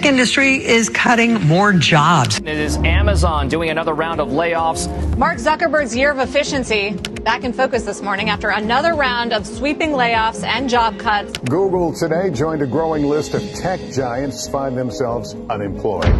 tech industry is cutting more jobs. It is Amazon doing another round of layoffs. Mark Zuckerberg's year of efficiency back in focus this morning after another round of sweeping layoffs and job cuts. Google today joined a growing list of tech giants find themselves unemployed.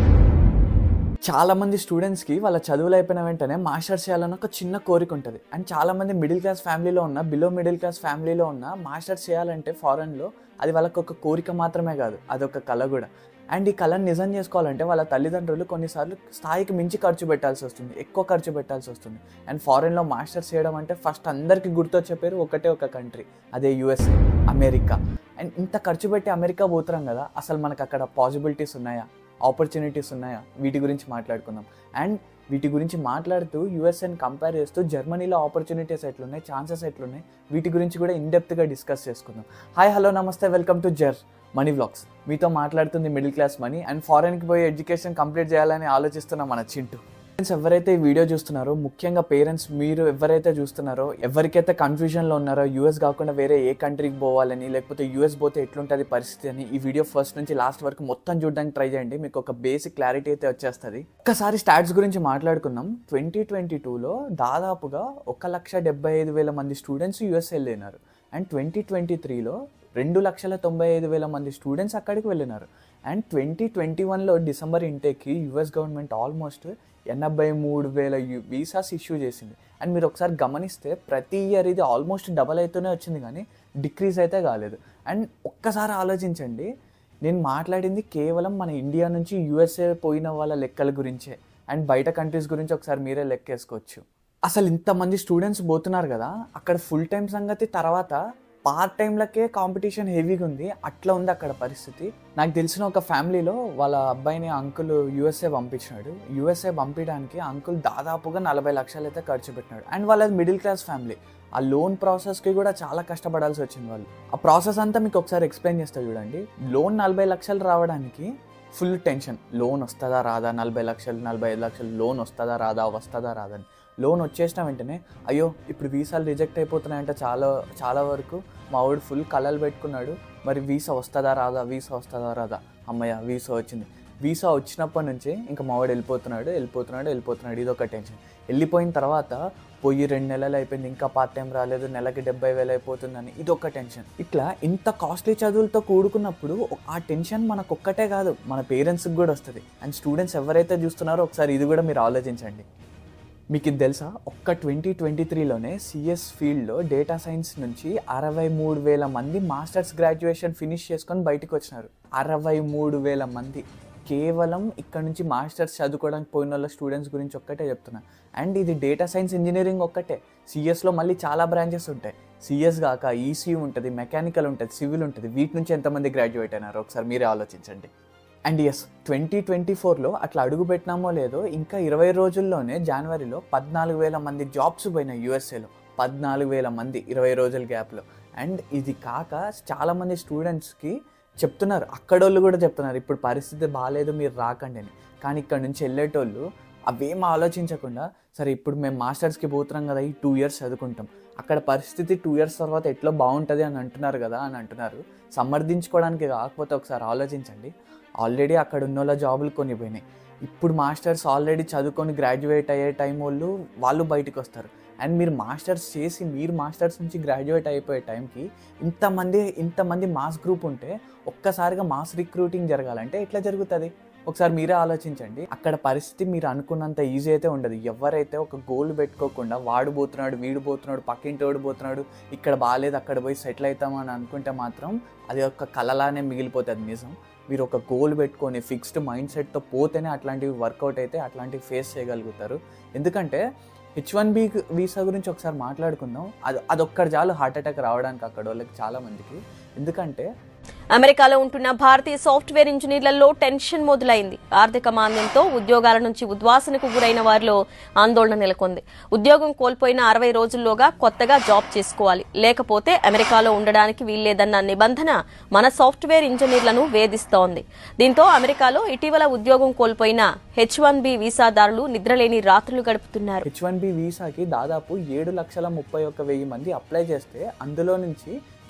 చాలా మంది స్టూడెంట్స్కి వాళ్ళ చదువులు అయిపోయిన వెంటనే masters చేయాలని ఒక చిన్న కోరిక ఉంటుంది అండ్ చాలా మంది మిడిల్ క్లాస్ ఫ్యామిలీలో ఉన్న బిలో మిడిల్ క్లాస్ ఫ్యామిలీలో ఉన్న మాస్టర్స్ చేయాలంటే ఫారెన్లో అది వాళ్ళకి ఒక కోరిక మాత్రమే కాదు అదొక కళ కూడా అండ్ ఈ కళను నిజం చేసుకోవాలంటే వాళ్ళ తల్లిదండ్రులు కొన్నిసార్లు స్థాయికి మించి ఖర్చు పెట్టాల్సి వస్తుంది ఎక్కువ ఖర్చు పెట్టాల్సి వస్తుంది అండ్ ఫారెన్లో మాస్టర్స్ చేయడం అంటే ఫస్ట్ అందరికీ గుర్తొచ్చే పేరు ఒకటే ఒక కంట్రీ అదే యుఎస్ఏ అమెరికా అండ్ ఇంత ఖర్చు పెట్టి అమెరికా పోతున్నాం కదా అసలు మనకు అక్కడ పాసిబిలిటీస్ ఉన్నాయా ఆపర్చునిటీస్ ఉన్నాయా వీటి గురించి మాట్లాడుకుందాం అండ్ వీటి గురించి మాట్లాడుతూ యూఎస్ఎన్ కంపేర్ చేస్తూ జర్మనీలో ఆపర్చునిటీస్ ఎట్లున్నాయి ఛాన్సెస్ ఎట్లున్నాయి వీటి గురించి కూడా ఇన్డెప్త్గా డిస్కస్ చేసుకుందాం hi hello namaste welcome to Germany vlogs మీతో మాట్లాడుతుంది మిడిల్ క్లాస్ మనీ అండ్ ఫారెన్కి పోయి ఎడ్యుకేషన్ కంప్లీట్ చేయాలని ఆలోచిస్తున్న మన చింటూ పేరెంట్స్ ఎవరైతే ఈ వీడియో చూస్తున్నారో ముఖ్యంగా పేరెంట్స్ మీరు ఎవరైతే చూస్తున్నారో ఎవరికైతే కన్ఫ్యూజన్లో ఉన్నారో యూఎస్ కాకుండా వేరే ఏ కంట్రీకి పోవాలని లేకపోతే యూఎస్ పోతే ఎట్లుంటుంది పరిస్థితి అని ఈ వీడియో ఫస్ట్ నుంచి లాస్ట్ వరకు మొత్తం చూడడానికి ట్రై చేయండి మీకు ఒక బేసిక్ క్లారిటీ అయితే వచ్చేస్తుంది ఒక్కసారి స్టాట్స్ గురించి మాట్లాడుకుందాం ట్వంటీ ట్వంటీ టూలో దాదాపుగా ఒక లక్ష డెబ్బై ఐదు వేల మంది స్టూడెంట్స్ యూఎస్ వెళ్ళినారు అండ్ ట్వంటీ ట్వంటీ త్రీలో రెండు లక్షల తొంభై ఐదు వేల మంది స్టూడెంట్స్ అక్కడికి వెళ్ళినారు అండ్ ట్వంటీ ట్వంటీ వన్లో డిసెంబర్ ఇంటేక్కి యుఎస్ గవర్నమెంట్ ఆల్మోస్ట్ ఎనభై మూడు వేల వీసాస్ ఇష్యూ చేసింది అండ్ మీరు ఒకసారి గమనిస్తే ప్రతి ఇయర్ ఇది ఆల్మోస్ట్ డబల్ అవుతూనే వచ్చింది కానీ డిక్రీజ్ అయితే కాలేదు అండ్ ఒక్కసారి ఆలోచించండి నేను మాట్లాడింది కేవలం మన ఇండియా నుంచి యూఎస్ఏ పోయిన వాళ్ళ లెక్కల గురించే అండ్ బయట కంట్రీస్ గురించి ఒకసారి మీరే లెక్కేసుకోవచ్చు అసలు ఇంతమంది స్టూడెంట్స్ పోతున్నారు కదా అక్కడ ఫుల్ టైం సంగతి తర్వాత పార్ట్ టైంలకే కాంపిటీషన్ హెవీగా ఉంది అట్లా ఉంది అక్కడ పరిస్థితి నాకు తెలిసిన ఒక ఫ్యామిలీలో వాళ్ళ అబ్బాయిని అంకుల్ యూఎస్ఏ పంపించినాడు యూఎస్ఏ పంపించడానికి అంకుల్ దాదాపుగా నలభై లక్షలు అయితే ఖర్చు పెట్టినాడు అండ్ వాళ్ళది మిడిల్ క్లాస్ ఫ్యామిలీ ఆ లోన్ ప్రాసెస్కి కూడా చాలా కష్టపడాల్సి వచ్చింది వాళ్ళు ఆ ప్రాసెస్ అంతా మీకు ఒకసారి ఎక్స్ప్లెయిన్ చేస్తా చూడండి లోన్ నలభై లక్షలు రావడానికి ఫుల్ టెన్షన్ లోన్ వస్తుందా రాదా నలభై లక్షలు నలభై ఐదు లక్షలు లోన్ వస్తుందా రాదా వస్తుందా రాదా అని లోన్ వచ్చేసిన వెంటనే అయ్యో ఇప్పుడు వీసాలు రిజెక్ట్ అయిపోతున్నాయంటే చాలా చాలా వరకు మా వాడు ఫుల్ కళలు పెట్టుకున్నాడు మరి వీసా వస్తుందా రాదా వీసా వస్తుందా రాదా అమ్మయ్య వీసా వచ్చింది వీసా వచ్చినప్పటి నుంచి ఇంకా మావాడు వెళ్ళిపోతున్నాడు వెళ్ళిపోతున్నాడు వెళ్ళిపోతున్నాడు ఇది ఒక టెన్షన్ వెళ్ళిపోయిన తర్వాత పోయి రెండు నెలలు అయిపోయింది ఇంకా పార్ట్ టైం రాలేదు నెలకి డెబ్బై వేలు అయిపోతుందని ఇది ఒక టెన్షన్ ఇట్లా ఇంత కాస్ట్లీ చదువులతో కూడుకున్నప్పుడు ఆ టెన్షన్ మనకు ఒక్కటే కాదు మన పేరెంట్స్కి కూడా వస్తుంది అండ్ స్టూడెంట్స్ ఎవరైతే చూస్తున్నారో ఒకసారి ఇది కూడా మీరు ఆలోచించండి మీకు ఇది తెలుసా ఒక్క ట్వంటీ ట్వంటీ త్రీలోనే సిఎస్ ఫీల్డ్లో డేటా సైన్స్ నుంచి అరవై మూడు వేల మంది మాస్టర్స్ గ్రాడ్యుయేషన్ ఫినిష్ చేసుకొని బయటకు వచ్చినారు అరవై మూడు వేల మంది కేవలం ఇక్కడ నుంచి మాస్టర్స్ చదువుకోవడానికి పోయిన వాళ్ళ స్టూడెంట్స్ గురించి ఒక్కటే చెప్తున్నా అండ్ ఇది డేటా సైన్స్ ఇంజనీరింగ్ ఒక్కటే సిఎస్లో మళ్ళీ చాలా బ్రాంచెస్ ఉంటాయి సిఎస్ కాక ఈసీ ఉంటుంది మెకానికల్ ఉంటుంది సివిల్ ఉంటుంది వీటి నుంచి ఎంతమంది గ్రాడ్యుయేట్ అయినారు ఒకసారి మీరే ఆలోచించండి అండ్ ఎస్ ట్వంటీ ట్వంటీ ఫోర్లో అట్లా అడుగు పెట్టినామో లేదో ఇంకా ఇరవై రోజుల్లోనే జనవరిలో పద్నాలుగు వేల మంది జాబ్స్ పోయినాయి యూఎస్ఏలో పద్నాలుగు వేల మంది ఇరవై రోజుల గ్యాప్లో అండ్ ఇది కాక చాలామంది స్టూడెంట్స్కి చెప్తున్నారు అక్కడోళ్ళు కూడా చెప్తున్నారు ఇప్పుడు పరిస్థితి బాగాలేదు మీరు రాకండి అని కానీ ఇక్కడ నుంచి వెళ్ళేటోళ్ళు అవేం ఆలోచించకుండా సరే ఇప్పుడు మేము మాస్టర్స్కి పోతున్నాం కదా ఈ టూ ఇయర్స్ చదువుకుంటాం అక్కడ పరిస్థితి టూ ఇయర్స్ తర్వాత ఎట్లా బాగుంటుంది అని అంటున్నారు కదా అని అంటున్నారు సమర్థించుకోవడానికి కాకపోతే ఒకసారి ఆలోచించండి ఆల్రెడీ అక్కడ ఉన్న వాళ్ళ జాబులు కొన్ని పోయినాయి ఇప్పుడు మాస్టర్స్ ఆల్రెడీ చదువుకొని గ్రాడ్యుయేట్ అయ్యే టైం వాళ్ళు వాళ్ళు బయటకు వస్తారు అండ్ మీరు మాస్టర్స్ చేసి మీరు మాస్టర్స్ నుంచి గ్రాడ్యుయేట్ అయిపోయే టైంకి ఇంతమంది ఇంతమంది మాస్ గ్రూప్ ఉంటే ఒక్కసారిగా మాస్ రిక్రూటింగ్ జరగాలంటే ఎట్లా జరుగుతుంది ఒకసారి మీరే ఆలోచించండి అక్కడ పరిస్థితి మీరు అనుకున్నంత ఈజీ అయితే ఉండదు ఎవరైతే ఒక గోల్ పెట్టుకోకుండా వాడు పోతున్నాడు వీడు పోతున్నాడు పక్కింటి వాడు పోతున్నాడు ఇక్కడ బాగాలేదు అక్కడ పోయి సెటిల్ అవుతామని అనుకుంటే మాత్రం అది ఒక కలలానే మిగిలిపోతుంది నిజం మీరు ఒక గోల్ పెట్టుకొని ఫిక్స్డ్ మైండ్ సెట్తో పోతేనే అట్లాంటివి వర్కౌట్ అయితే అట్లాంటివి ఫేస్ చేయగలుగుతారు ఎందుకంటే హెచ్ వన్ బి వీసా గురించి ఒకసారి మాట్లాడుకుందాం అది అదొక్కటి చాలు హార్ట్ అటాక్ రావడానికి అక్కడ వాళ్ళకి చాలా మందికి ఎందుకంటే అమెరికాలో ఉంటున్న భారతీయ సాఫ్ట్వేర్ ఇంజనీర్లలో టెన్షన్ మొదలైంది ఆర్థిక మాంద్యంతో ఉద్యోగాల నుంచి ఉద్వాసనకు గురైన వారిలో ఆందోళన నెలకొంది ఉద్యోగం కోల్పోయిన అరవై రోజుల్లోగా కొత్తగా జాబ్ చేసుకోవాలి లేకపోతే అమెరికాలో ఉండడానికి వీల్లేదన్న నిబంధన మన సాఫ్ట్వేర్ ఇంజనీర్లను వేధిస్తోంది దీంతో అమెరికాలో ఇటీవల ఉద్యోగం కోల్పోయిన హెచ్ వన్ బి వీసాదారులు నిద్రలేని రాత్రులు గడుపుతున్నారు హెచ్ వన్ బి వీసాకి దాదాపు ఏడు లక్షల ముప్పై ఒక్క వెయ్యి మంది అప్లై చేస్తే అందులో నుంచి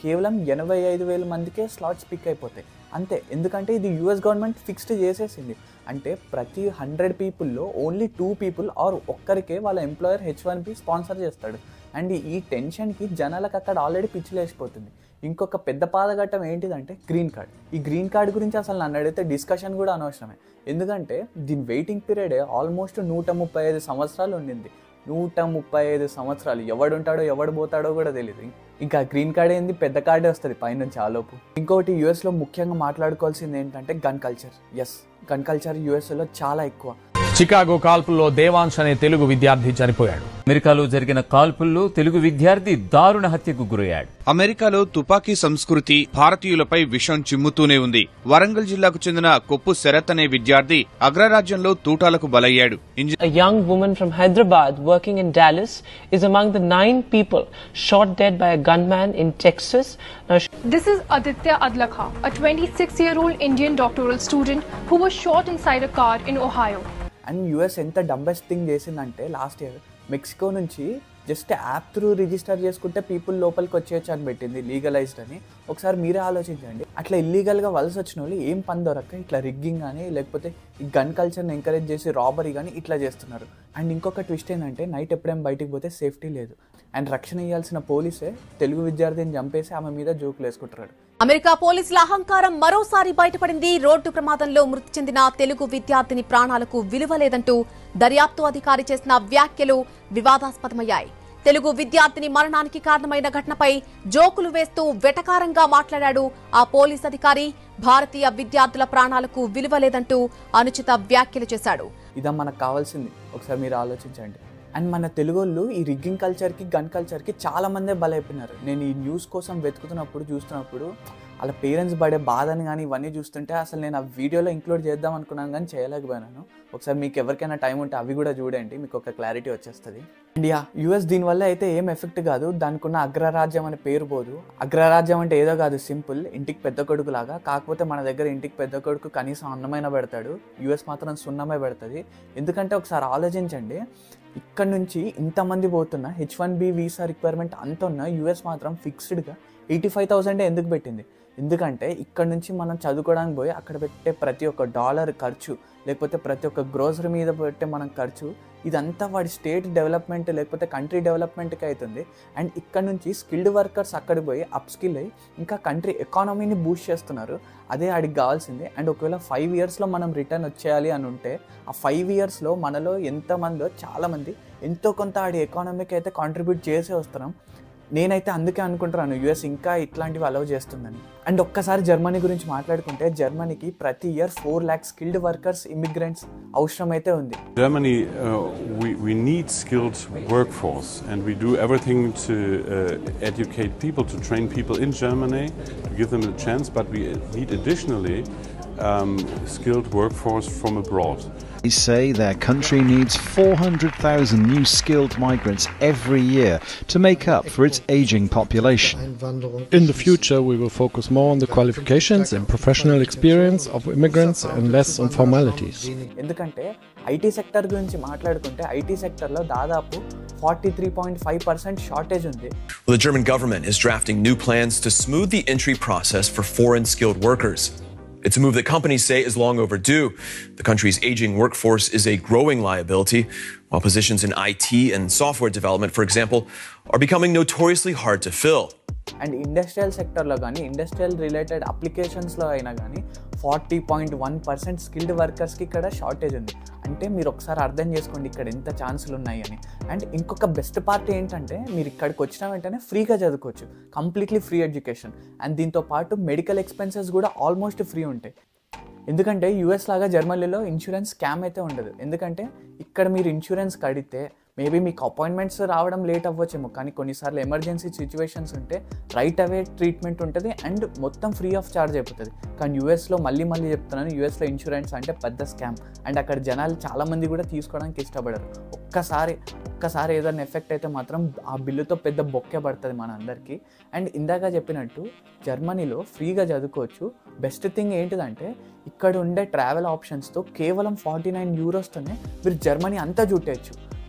కేవలం ఎనభై ఐదు వేల మందికే స్లాట్స్ పిక్ అయిపోతాయి అంతే ఎందుకంటే ఇది యూఎస్ గవర్నమెంట్ ఫిక్స్డ్ చేసేసింది అంటే ప్రతి హండ్రెడ్ పీపుల్లో ఓన్లీ టూ పీపుల్ ఆర్ ఒక్కరికే వాళ్ళ employer H one B sponsor చేస్తాడు అండ్ ఈ టెన్షన్కి జనాలకు అక్కడ ఆల్రెడీ పిచ్చిలేసిపోతుంది ఇంకొక పెద్ద పాదఘట్టం ఏంటిదంటే గ్రీన్ కార్డ్ ఈ గ్రీన్ కార్డ్ గురించి అసలు నన్ను అడిగితే డిస్కషన్ కూడా అనవసరమే ఎందుకంటే దీని వెయిటింగ్ పీరియడే ఆల్మోస్ట్ నూట ముప్పై ఐదు సంవత్సరాలు ఉండింది నూట ముప్పై ఐదు సంవత్సరాలు ఎవడు ఉంటాడో ఎవడు పోతాడో కూడా తెలియదు ఇంకా గ్రీన్ కార్డ్ ఏంది పెద్ద కార్డే వస్తుంది పైనుంచి ఆలోపు ఇంకోటి యూఎస్లో ముఖ్యంగా మాట్లాడుకోవాల్సింది ఏంటంటే gun culture yes gun culture యూఎస్లో చాలా ఎక్కువ చికాగో కాల్పుల్లో దేవాంశ్ అనే తెలుగు విద్యార్థి చనిపోయాడు అమెరికాలో జరిగిన కాల్పుల్లో తెలుగు విద్యార్థి దారుణ హత్యకు గురయ్యాడు అమెరికాలో తుపాకీ సంస్కృతి భారతీయులపై విషం చిమ్ముతూనే ఉంది వరంగల్ జిల్లాకు చెందిన కొప్పు శరత్ అనే విద్యార్థి అగ్రరాజ్యంలో తూటాలకు బలయ్యాడు ఇంజ- A young woman from Hyderabad working in Dallas is among the nine people shot dead by a gunman in Texas. Now, she- This is Aditya Adlakha, a 26 year old Indian doctoral student who was shot inside a car in Ohio. And US ఎంత dumbest thing చేసిందంటే last year Mexico నుంచి just app through register చేసుకుంటే people లోపలికి వచ్చేయచ్చు అని పెట్టింది legalised అని ఒకసారి మీరే ఆలోచించండి అట్లా ఇల్లీగల్గా వలస వచ్చిన వాళ్ళు ఏం పని దొరక్క ఇట్లా రిగ్గింగ్ కానీ లేకపోతే ఈ గన్ కల్చర్ని ఎంకరేజ్ చేసి రాబరీ కానీ ఇట్లా చేస్తున్నారు అండ్ ఇంకొక ట్విస్ట్ ఏంటంటే నైట్ ఎప్పుడేం బయటికి పోతే సేఫ్టీ లేదు అండ్ రక్షణ ఇవ్వాల్సిన పోలీసే తెలుగు విద్యార్థిని చంపేసి ఆమె మీద జోకులు వేసుకుంటున్నాడు అమెరికా పోలీసుల అహంకారం మరోసారి బయటపడింది రోడ్డు ప్రమాదంలో మృతి చెందిన తెలుగు విద్యార్థిని ప్రాణాలకు విలువ లేదంటూ దర్యాప్తు అధికారి చేసిన వ్యాఖ్యలు వివాదాస్పదమయ్యాయి తెలుగు విద్యార్థిని మరణానికి కారణమైన ఘటనపై జోకులు వేస్తూ వెటకారంగా మాట్లాడాడు ఆ పోలీస్ అధికారి భారతీయ విద్యార్థుల ప్రాణాలకు విలువ లేదంటూ అనుచిత వ్యాఖ్యలు చేశాడు ఇదా మనకు కావాల్సింది ఒకసారి మీరు ఆలోచించండి అండ్ మన తెలుగోళ్ళు ఈ రిగ్గింగ్ కల్చర్కి గన్ కల్చర్కి చాలా మందే బలైపోయినారు నేను ఈ న్యూస్ కోసం వెతుకుతున్నప్పుడు చూస్తున్నప్పుడు వాళ్ళ పేరెంట్స్ పడే బాధని కానీ ఇవన్నీ చూస్తుంటే అసలు నేను ఆ వీడియోలో ఇంక్లూడ్ చేద్దాం అనుకున్నాను కానీ చేయలేకపోయినాను ఒకసారి మీకు ఎవరికైనా టైం ఉంటే అవి కూడా చూడండి మీకు ఒక క్లారిటీ వచ్చేస్తుంది అండ్ యా యూఎస్ దీనివల్ల అయితే ఏం ఎఫెక్ట్ కాదు దానికి ఉన్న అగ్రరాజ్యం అనే పేరు పోదు అగ్రరాజ్యం అంటే ఏదో కాదు సింపుల్ ఇంటికి పెద్ద కొడుకు లాగా కాకపోతే మన దగ్గర ఇంటికి పెద్ద కొడుకు కనీసం అన్నమైన పెడతాడు యూఎస్ మాత్రం సున్నమే పెడుతుంది ఎందుకంటే ఒకసారి ఆలోచించండి ఇక్కడ నుంచి ఇంతమంది పోతున్న H one B visa requirement అంత ఉన్న యూఎస్ మాత్రం ఫిక్స్డ్గా ఎయిటీ ఫైవ్ థౌసండ్ ఎందుకు పెట్టింది ఎందుకంటే ఇక్కడ నుంచి మనం చదువుకోవడానికి పోయి అక్కడ పెట్టే ప్రతి ఒక్క డాలర్ ఖర్చు లేకపోతే ప్రతి ఒక్క గ్రోసరీ మీద పెట్టే మనం ఖర్చు ఇదంతా వాడి స్టేట్ డెవలప్మెంట్ లేకపోతే కంట్రీ డెవలప్మెంట్కి అవుతుంది అండ్ ఇక్కడ నుంచి స్కిల్డ్ వర్కర్స్ అక్కడికి పోయి అప్ స్కిల్ అయ్యి ఇంకా కంట్రీ ఎకానమీని బూస్ట్ చేస్తున్నారు అదే ఆడికి కావాల్సింది అండ్ ఒకవేళ ఫైవ్ ఇయర్స్లో మనం రిటర్న్ వచ్చేయాలి అని ఉంటే ఆ ఫైవ్ ఇయర్స్లో మనలో ఎంతమందో చాలామంది ఎంతో కొంత ఆడి ఎకానమీకి అయితే కాంట్రిబ్యూట్ చేసే వస్తున్నాం నేనైతే అందుకే అనుకుంటున్నాను యుఎస్ ఇంకా ఇట్లాంటివి అలౌ చేస్తుందని అండ్ ఒక్కసారి జర్మనీ గురించి మాట్లాడుకుంటే జర్మనీకి ప్రతి year four lakh skilled workers immigrants అవసరమైతే ఉంది Germany, uh, we, we need skilled workforce, and we do everything to uh, educate people, to train people in Germany, to give them a chance. But we need additionally um, skilled workforce from abroad. They say their country needs 400,000 new skilled migrants every year to make up for its aging population. In the future, we will focus more on the qualifications and professional experience of immigrants and less on formalities. ఎందుకంటే IT sector గురించి మాట్లాడుకుంటే IT సెక్టర్లో దాదాపు forty three point five percent shortage ఉంది The German government is drafting new plans to smooth the entry process for foreign skilled workers. It's a move that companies say is long overdue. The country's aging workforce is a growing liability, while positions in IT and software development, for example, are becoming notoriously hard to fill. And industrial సెక్టర్లో కానీ industrial related అప్లికేషన్స్లో అయినా కానీ forty point one percent skilled వర్కర్స్కి ఇక్కడ shortage ఉంది అంటే మీరు ఒకసారి అర్థం చేసుకోండి ఇక్కడ ఎంత ఛాన్సులు ఉన్నాయని అండ్ ఇంకొక బెస్ట్ పార్ట్ ఏంటంటే మీరు ఇక్కడికి వచ్చిన వెంటనే ఫ్రీగా చదువుకోవచ్చు కంప్లీట్లీ ఫ్రీ ఎడ్యుకేషన్ అండ్ దీంతో పాటు మెడికల్ ఎక్స్పెన్సెస్ కూడా ఆల్మోస్ట్ ఫ్రీ ఉంటాయి ఎందుకంటే యూఎస్ లాగా జర్మనీలో ఇన్సూరెన్స్ స్కామ్ అయితే ఉండదు ఎందుకంటే ఇక్కడ మీరు ఇన్సూరెన్స్ కడితే మేబీ మీకు అపాయింట్మెంట్స్ రావడం లేట్ అవ్వచ్చేమో కానీ కొన్నిసార్లు ఎమర్జెన్సీ సిచ్యువేషన్స్ ఉంటే రైట్ అవే ట్రీట్మెంట్ ఉంటుంది అండ్ మొత్తం ఫ్రీ ఆఫ్ చార్జ్ అయిపోతుంది కానీ యూఎస్లో మళ్ళీ మళ్ళీ చెప్తున్నాను యూఎస్లో ఇన్సూరెన్స్ అంటే పెద్ద స్కామ్ అండ్ అక్కడ జనాలు చాలామంది కూడా తీసుకోవడానికి ఇష్టపడరు ఒక్కసారి ఒక్కసారి ఏదైనా ఎఫెక్ట్ అయితే మాత్రం ఆ బిల్లుతో పెద్ద బొక్కే పడుతుంది మన అందరికీ అండ్ ఇందాక చెప్పినట్టు జర్మనీలో ఫ్రీగా చదువుకోవచ్చు బెస్ట్ థింగ్ ఏంటిదంటే ఇక్కడ ఉండే ట్రావెల్ ఆప్షన్స్తో కేవలం ఫార్టీ నైన్ యూరోస్తోనే మీరు జర్మనీ అంతా చుట్టేయచ్చు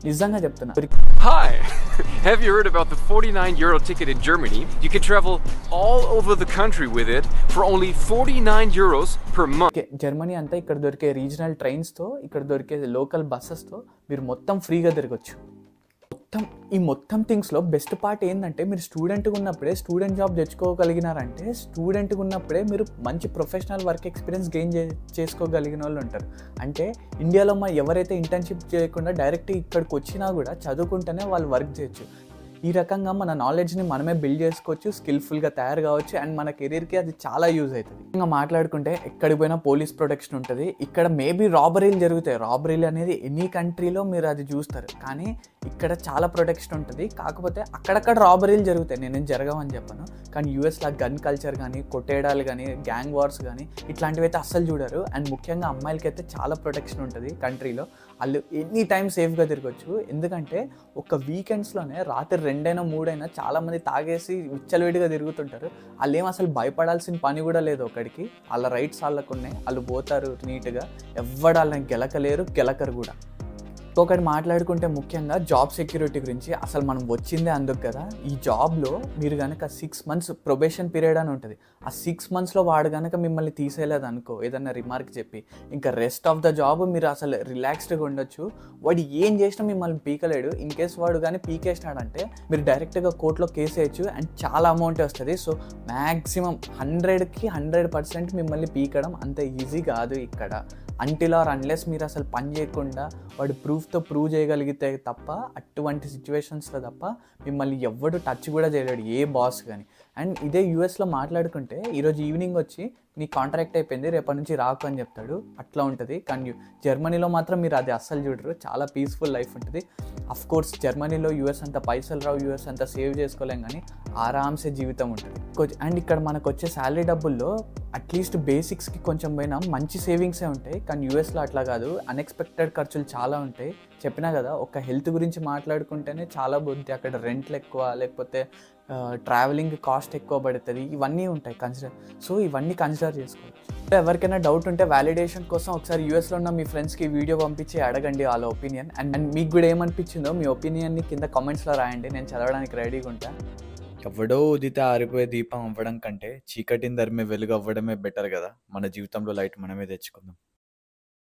నిజంగా చెప్తున్నా Hi! Have you heard about the 49 euro ticket in Germany? You can travel all over the country with it for only 49 euros per month. Okay Germany అంతా ఇక్కడ దొరికే రీజనల్ ట్రైన్స్తో ఇక్కడ దొరికే లోకల్ బస్సెస్తో మీరు మొత్తం ఫ్రీగా తిరగచ్చు మొత్తం ఈ మొత్తం థింగ్స్లో బెస్ట్ పార్ట్ ఏంటంటే మీరు స్టూడెంట్గా ఉన్నప్పుడే స్టూడెంట్ జాబ్ తెచ్చుకోగలిగినారంటే స్టూడెంట్గా ఉన్నప్పుడే మీరు మంచి ప్రొఫెషనల్ వర్క్ ఎక్స్పీరియన్స్ గెయిన్ చే చేసుకోగలిగిన వాళ్ళు ఉంటారు అంటే ఇండియాలో మరి ఎవరైతే ఇంటర్న్షిప్ చేయకుండా డైరెక్ట్ ఇక్కడికి వచ్చినా కూడా చదువుకుంటేనే వాళ్ళు వర్క్ చేయొచ్చు ఈ రకంగా మన నాలెడ్జ్ని మనమే బిల్డ్ చేసుకోవచ్చు స్కిల్ఫుల్గా తయారు కావచ్చు అండ్ మన కెరీర్కి అది చాలా యూజ్ అవుతుంది ఇంకా మాట్లాడుకుంటే ఎక్కడికి పోయినా పోలీస్ ప్రొటెక్షన్ ఉంటుంది ఇక్కడ మేబీ రాబరీలు జరుగుతాయి రాబరీలు అనేది ఎనీ కంట్రీలో మీరు అది చూస్తారు కానీ ఇక్కడ చాలా ప్రొటెక్షన్ ఉంటుంది కాకపోతే అక్కడక్కడ రాబరీలు జరుగుతాయి నేనేం జరగవని చెప్పను కానీ యూఎస్లో గన్ కల్చర్ కానీ కొట్టేయడాలు కానీ గ్యాంగ్ వార్స్ కానీ ఇట్లాంటివి అయితే అస్సలు చూడరు అండ్ ముఖ్యంగా అమ్మాయిలకి అయితే చాలా ప్రొటెక్షన్ ఉంటుంది కంట్రీలో వాళ్ళు ఎనీ టైం సేఫ్గా తిరగచ్చు ఎందుకంటే ఒక వీకెండ్స్లోనే రాత్రి రెండైనా మూడైనా చాలామంది తాగేసి విచ్చలవిడిగా తిరుగుతుంటారు వాళ్ళు ఏం అసలు భయపడాల్సిన పని కూడా లేదు ఒకడికి వాళ్ళ రైట్స్ వాళ్ళకు ఉన్నాయి వాళ్ళు పోతారు నీట్గా ఎవ్వడు వాళ్ళని గెలకలేరు గెలకరు కూడా ఒకటి మాట్లాడుకుంటే ముఖ్యంగా జాబ్ సెక్యూరిటీ గురించి అసలు మనం వచ్చిందే అందుకు కదా ఈ జాబ్లో మీరు కనుక సిక్స్ మంత్స్ ప్రొబేషన్ పీరియడ్ అని ఉంటుంది ఆ సిక్స్ మంత్స్లో వాడు కనుక మిమ్మల్ని తీసేయలేదు అనుకో ఏదన్నా రిమార్క్ చెప్పి ఇంకా రెస్ట్ ఆఫ్ ద జాబ్ మీరు అసలు రిలాక్స్డ్గా ఉండొచ్చు వాడు ఏం చేసినా మిమ్మల్ని పీకలేడు ఇన్ కేస్ వాడు కానీ పీకేసినాడంటే మీరు డైరెక్ట్గా కోర్టులో కేసు వేయచ్చు అండ్ చాలా అమౌంట్ వస్తుంది సో మ్యాక్సిమం హండ్రెడ్కి హండ్రెడ్ పర్సెంట్ మిమ్మల్ని పీకడం అంత ఈజీ కాదు ఇక్కడ అంటిల్ ఆర్ అన్లెస్ మీరు అసలు పని చేయకుండా వాడు ప్రూఫ్తో ప్రూవ్ చేయగలిగితే తప్ప అటువంటి సిచ్యువేషన్స్లో తప్ప మిమ్మల్ని ఎవ్వడు టచ్ కూడా చేయలేడు ఏ బాస్ కానీ అండ్ ఇదే యూఎస్లో మాట్లాడుకుంటే ఈరోజు ఈవినింగ్ వచ్చి నీ కాంట్రాక్ట్ అయిపోయింది రేపటి నుంచి రాకు అని చెప్తాడు అట్లా ఉంటుంది కానీ జర్మనీలో మాత్రం మీరు అది అస్సలు చూడరు చాలా పీస్ఫుల్ లైఫ్ ఉంటుంది అఫ్ కోర్స్ జర్మనీలో యూఎస్ అంత పైసలు రావు యూఎస్ అంత సేవ్ చేసుకోలేం కానీ ఆరామ్సే జీవితం ఉంటుంది అండ్ ఇక్కడ మనకు వచ్చే శాలరీ డబ్బుల్లో అట్లీస్ట్ బేసిక్స్కి కొంచెం పోయినా మంచి సేవింగ్సే ఉంటాయి కానీ యూఎస్లో అట్లా కాదు అన్ఎక్స్పెక్టెడ్ ఖర్చులు చాలా ఉంటాయి చెప్పినా కదా ఒక హెల్త్ గురించి మాట్లాడుకుంటేనే చాలా బుద్ధి అక్కడ రెంట్లు ఎక్కువ లేకపోతే ట్రావెలింగ్ కాస్ట్ ఎక్కువ పడుతుంది ఇవన్నీ ఉంటాయి కన్సిడర్ సో ఇవన్నీ కన్సిడర్ చేసుకోవచ్చు ఎవరికైనా డౌట్ ఉంటే వ్యాలిడేషన్ కోసం ఒకసారి యూఎస్లో ఉన్న మీ ఫ్రెండ్స్కి వీడియో పంపించి అడగండి వాళ్ళ ఒపీనియన్ అండ్ అండ్ మీకు కూడా ఏమనిపించిందో మీ ఒపీనియన్ని కింద కామెంట్స్లో రాయండి నేను చదవడానికి రెడీగా ఉంటాను ఎవడో ఉదితే ఆరిపోయే దీపం అవ్వడం కంటే చీకటిని ధరిమే వెలుగు అవ్వడమే బెటర్ కదా మన జీవితంలో లైట్ మనమే తెచ్చుకుందాం